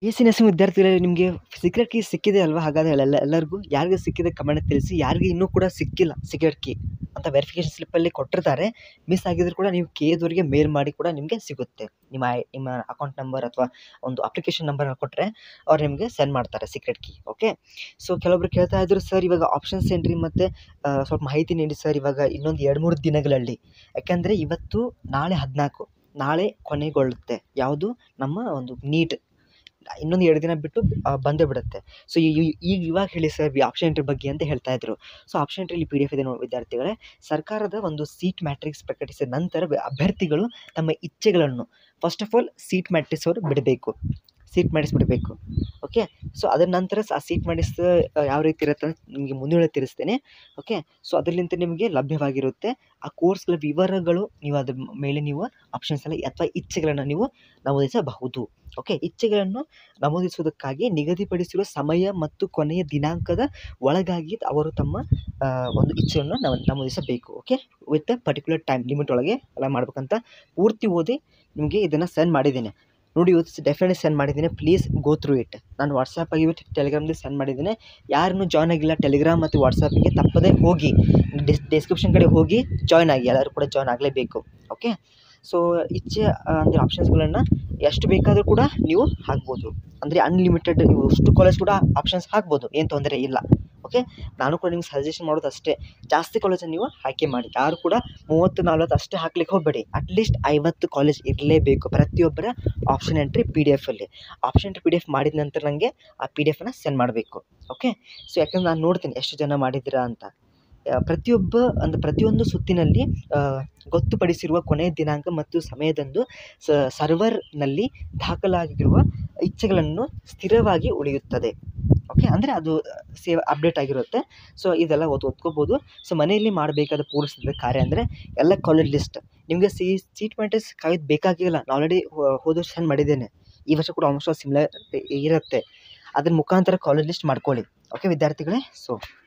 A C nursing ವಿದ್ಯಾರ್ಥಿಗಳಿಗೆ ನಿಮಗೆ secret key ಸಿಕ್ಕಿದೆ ಅಲ್ವಾ ಹಾಗಾದರೆ ಎಲ್ಲ ಎಲ್ಲರಿಗೂ ಯಾರಿಗೆ ಸಿಕ್ಕಿದೆ ಕಮೆಂಟ್ ತಿಳಿಸಿ ಯಾರಿಗೆ ಇನ್ನೂ ಕೂಡ ಸಿಕ್ಕಿಲ್ಲ ಸೀಕ್ರೆಟ್ ಕೀ ಅಂತ ವೆರಿಫಿಕೇಷನ್ ಸ್ಲಿಪ್ಪಲ್ಲಿ ಕೊಟ್ಟಿರ್ತಾರೆ ಮಿಸ್ ಆಗಿದ್ರು ಕೂಡ ನೀವು ಕೆ ಎದವರಿಗೆ ಮೇಲ್ ಮಾಡಿ ಕೂಡ ನಿಮಗೆ ಸಿಗುತ್ತೆ ನಿಮ್ಮ ಐ ನಿಮ್ಮ ಅಕೌಂಟ್ ನಂಬರ್ ಅಥವಾ ಒಂದು ಅಪ್ಲಿಕೇಶನ್ ನಂಬರ್ನ ಕೊಟ್ಟರೆ ಅವ್ರು ನಿಮಗೆ ಸೆಂಡ್ ಮಾಡ್ತಾರೆ ಸೀಕ್ರೆಟ್ ಕೀ ಓಕೆ ಸೊ ಕೆಲವೊಬ್ರು ಕೇಳ್ತಾ ಇದ್ರು ಸರ್ ಇವಾಗ ಆಪ್ಷನ್ಸ್ ಏನ್ರಿ ಮತ್ತು ಸ್ವಲ್ಪ ಮಾಹಿತಿ ನೀಡಿ ಸರ್ ಇವಾಗ ಇನ್ನೊಂದು ಎರಡು ಮೂರು ದಿನಗಳಲ್ಲಿ ಯಾಕೆಂದರೆ ಇವತ್ತು ನಾಳೆ ಹದಿನಾಲ್ಕು ನಾಳೆ ಕೊನೆಗೊಳ್ಳುತ್ತೆ ಯಾವುದು ನಮ್ಮ ಒಂದು ನೀಟ್ ಇನ್ನೊಂದು ಎರಡು ದಿನ ಬಿಟ್ಟು ಬಂದೇ ಬಿಡುತ್ತೆ ಸೊ ಈಗ ಇವಾಗ ಹೇಳಿ ಸರ್ ಆಪ್ಷನ್ ಎಂಟ್ರಿ ಬಗ್ಗೆ ಅಂತ ಹೇಳ್ತಾ ಇದ್ರು ಸೊ ಆಪ್ಷನ್ ಎಂಟ್ರಿಲಿ ಪಿ ಡಿ ಎಫ್ ಇದೆ ನೋಡಿ ವಿದ್ಯಾರ್ಥಿಗಳೇ ಸರ್ಕಾರದ ಒಂದು ಸೀಟ್ ಮ್ಯಾಟ್ರಿಕ್ಸ್ ಪ್ರಕಟಿಸಿದ ನಂತರ ಅಭ್ಯರ್ಥಿಗಳು ತಮ್ಮ ಇಚ್ಛೆಗಳನ್ನು first of all seat matrix ಅವರು ಬಿಡಬೇಕು ಸೀಟ್ ಮ್ಯಾಟ್ರಿಕ್ಸ್ ಬಿಡಬೇಕು ಓಕೆ ಸೊ ಅದರ ನಂತರ ಆ ಸೀಟ್ ಮ್ಯಾಟ್ರಿಕ್ಸ್ ಯಾವ ರೀತಿ ಇರುತ್ತೆ ಅಂತ ನಿಮಗೆ ಮುಂದೆ ತಿಳಿಸ್ತೇನೆ ಓಕೆ ಸೊ ಅದರಲ್ಲಿಂದ ನಿಮಗೆ ಲಭ್ಯವಾಗಿರುತ್ತೆ ಆ ಕೋರ್ಸ್ಗಳ ವಿವರಗಳು ನೀವು ಅದ್ರ ಮೇಲೆ ನೀವು ಆಪ್ಷನ್ಸ್ ಎಲ್ಲ ಅಥವಾ ಇಚ್ಛೆಗಳನ್ನು ನೀವು ನಮೂದಿಸಬಹುದು ಓಕೆ ಇಚ್ಛೆಗಳನ್ನು ನಮೂದಿಸುವುದಕ್ಕಾಗಿ ನಿಗದಿಪಡಿಸಿರುವ ಸಮಯ ಮತ್ತು ಕೊನೆಯ ದಿನಾಂಕದ ಒಳಗಾಗಿ ಅವರು ತಮ್ಮ ಒಂದು ಇಚ್ಛೆಯನ್ನು ನಾವು ನಮೂದಿಸಬೇಕು okay with particular time limit ಒಳಗೆ ಎಲ್ಲ ಮಾಡ್ಬೇಕಂತ ಪೂರ್ತಿ ಓದಿ ನಿಮಗೆ ಇದನ್ನು ಸೆಂಡ್ ಮಾಡಿದ್ದೇನೆ ನೋಡಿ ಇವತ್ತು ಡೆಫಿನೆಟ್ಲಿ ಸೆಂಡ್ ಮಾಡಿದ್ದೀನಿ ಪ್ಲೀಸ್ ಗೋ ಥ್ರೂ ಇಟ್ ನಾನು ವಾಟ್ಸಪ್ಪಾಗಿ ಇವತ್ತು ಟೆಲಿಗ್ರಾಮ್ದಲ್ಲಿ ಸೆಂಡ್ ಮಾಡಿದ್ದೇನೆ ಯಾರನ್ನೂ ಜಾಯ್ನ್ ಆಗಿಲ್ಲ ಟೆಲಿಗ್ರಾಮ್ ಮತ್ತು ವಾಟ್ಸಪ್ಪಿಗೆ ತಪ್ಪದೇ ಹೋಗಿ ಡಿಸ್ ಡಿಸ್ಕ್ರಿಪ್ಷನ್ ಕಡೆ ಹೋಗಿ ಜಾಯ್ನ್ ಆಗಿ ಎಲ್ಲರೂ ಕೂಡ ಜಾಯ್ನ್ ಆಗಲೇಬೇಕು ಓಕೆ ಸೊ ಇಚ್ಛೆ ಅಂದರೆ ಆಪ್ಷನ್ಸ್ಗಳನ್ನು ಎಷ್ಟು ಬೇಕಾದರೂ ಕೂಡ ನೀವು ಹಾಕ್ಬೋದು ಅಂದರೆ ಅನ್ಲಿಮಿಟೆಡ್ ನೀವು ಅಷ್ಟು ಕಾಲೇಜ್ ಕೂಡ ಆಪ್ಷನ್ಸ್ ಹಾಕ್ಬೋದು ಏನು ತೊಂದರೆ ಇಲ್ಲ ಓಕೆ ನಾನು ಕೂಡ ನಿಮ್ಗೆ ಸಜೆಷನ್ ಮಾಡೋದು ಅಷ್ಟೇ ಜಾಸ್ತಿ ಕಾಲೇಜನ್ನು ನೀವು ಆಯ್ಕೆ ಮಾಡಿ ಯಾರು ಕೂಡ ಮೂವತ್ತು ನಲ್ವತ್ತು ಅಷ್ಟೇ ಹಾಕ್ಲಿಕ್ಕೆ ಹೋಗಬೇಡಿ ಅಟ್ಲೀಸ್ಟ್ ಐವತ್ತು ಕಾಲೇಜ್ ಇರಲೇಬೇಕು ಪ್ರತಿಯೊಬ್ಬರ ಆಪ್ಷನ್ ಎಂಟ್ರಿ ಪಿ ಡಿ ಎಫಲ್ಲಿ option entry P D F ಮಾಡಿದ ನಂತರ ನನಗೆ ಆ ಪಿ ಡಿ ಎಫನ್ನು ಸೆಂಡ್ ಮಾಡಬೇಕು ಓಕೆ ಸೊ ಯಾಕಂದ್ರೆ ನಾನು ನೋಡ್ತೀನಿ ಎಷ್ಟು ಜನ ಮಾಡಿದ್ದೀರಾ ಅಂತ ಪ್ರತಿಯೊಬ್ಬ ಅಂದರೆ ಪ್ರತಿಯೊಂದು ಸುತ್ತಿನಲ್ಲಿ ಗೊತ್ತುಪಡಿಸಿರುವ ಕೊನೆಯ ದಿನಾಂಕ ಮತ್ತು ಸಮಯದಂದು ಸರ್ವರ್ನಲ್ಲಿ ದಾಖಲಾಗಿರುವ ಇಚ್ಛೆಗಳನ್ನು ಸ್ಥಿರವಾಗಿ ಉಳಿಯುತ್ತದೆ ಓಕೆ ಅಂದರೆ ಅದು ಸೇವ್ ಅಪ್ಡೇಟ್ ಆಗಿರುತ್ತೆ ಸೊ ಇದೆಲ್ಲ ಓದ್ ಓದ್ಕೋಬೋದು ಸೊ ಮನೆಯಲ್ಲಿ ಮಾಡಬೇಕಾದ ಪೂರ್ವಸಿದ್ಧ ಕಾರ್ಯ ಅಂದರೆ ಎಲ್ಲ ಕಾಲೇಜ್ ಲಿಸ್ಟ್ ನಿಮಗೆ ಸಿ ಸೀಟ್ ಮ್ಯಾಟ್ರಿಕ್ಸ್ ಕಾಯ್ದು ಬೇಕಾಗಿಲ್ಲ ನಾನು ಆಲ್ರೆಡಿ ಹೋದ ವರ್ಷ ಸೆಂಡ್ ಮಾಡಿದ್ದೇನೆ ಈ ವರ್ಷ ಕೂಡ ಆಲ್ಮೋಸ್ಟ್ ಸಿಮಿಲರ್ ಇರುತ್ತೆ ಅದ್ರ ಮುಖಾಂತರ ಕಾಲೇಜ್ ಲಿಸ್ಟ್ ಮಾಡ್ಕೊಳ್ಳಿ ಓಕೆ ವಿದ್ಯಾರ್ಥಿಗಳೇ ಸೊ